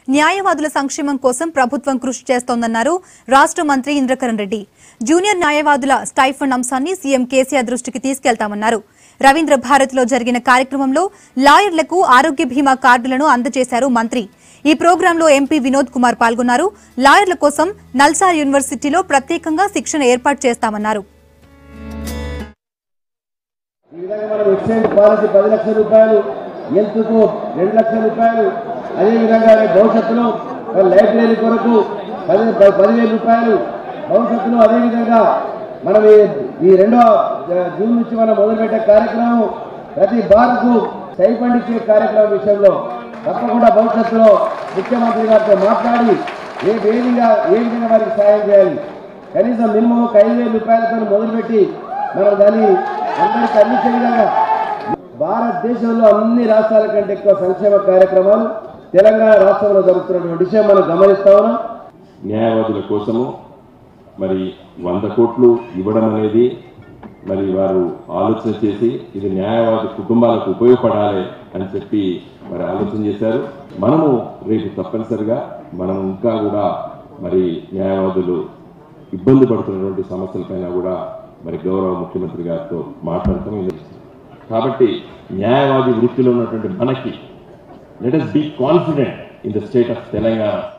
న్యాయవాదుల సంక్షేమం కోసం ప్రభుత్వం కృషి చేస్తోందన్నారు రాష్ట్ర మంత్రి ఇంద్రకరణ్ రెడ్డి జూనియర్ న్యాయవాదుల స్టైఫండ్ అంశాన్ని సీఎం కేసీఆర్ దృష్టికి తీసుకెళ్తామన్నారు రవీంద్ర భారత్లో జరిగిన కార్యక్రమంలో లాయర్లకు ఆరోగ్య బీమా కార్డులను అందజేశారు మంత్రి ఈ ప్రోగ్రాంలో ఎంపీ వినోద్ కుమార్ పాల్గొన్నారు లాయర్ల కోసం నల్సార్ యూనివర్సిటీలో ప్రత్యేకంగా శిక్షణ ఏర్పాటు చేస్తామన్నారు ఈ విధంగా మనం ఎక్స్చేంజ్ పాలసీ పది లక్షల రూపాయలు హెల్త్కు రెండు లక్షల రూపాయలు అదేవిధంగా రేపు భవిష్యత్తులో మన లైబ్రరీ కొరకు పది ప- పదివేల రూపాయలు భవిష్యత్తులో అదేవిధంగా మనం ఈ- ఈ రెండో జ- జూన్ నుంచి మనం మొదలుపెట్టే కార్యక్రమం ప్రతి బార్కు స్టైఫండ్ ఇచ్చే కార్యక్రమం విషయంలో తప్పకుండా భవిష్యత్తులో ముఖ్యమంత్రి గారితో మాట్లాడి ఏ ఏ విధంగా ఏ విధంగా వారికి సాయం చేయాలి కనీసం మినిమం ఒక ఐదు వేల రూపాయలతో మొదలుపెట్టి మనం దాన్ని అందరికీ అందించే విధంగా భారతదేశంలో అన్ని రాష్ట్రాల కంటే ఎక్కువ సంక్షేమ కార్యక్రమాలు తెలంగాణ రాష్ట్రంలో జరుగుతున్నటువంటి విషయం మనం గమనిస్తా ఉన్నాం న్యాయవాదుల కోసము మరి వంద కోట్లు ఇవ్వడం అనేది మరి వారు ఆలోచన చేసి ఇది న్యాయవాది కుటుంబాలకు ఉపయోగపడాలి అని చెప్పి మరి ఆలోచన చేశారు మనము రేపు తప్పనిసరిగా మనం ఇంకా కూడా మరి న్యాయవాదులు ఇబ్బంది పడుతున్నటువంటి సమస్యలపైన కూడా మరి గౌరవ ముఖ్యమంత్రి గారితో మాట్లాడటం ఇది. కాబట్టి న్యాయవాది వృత్తిలో ఉన్నటువంటి మనకి let us be confident in the state of Telangana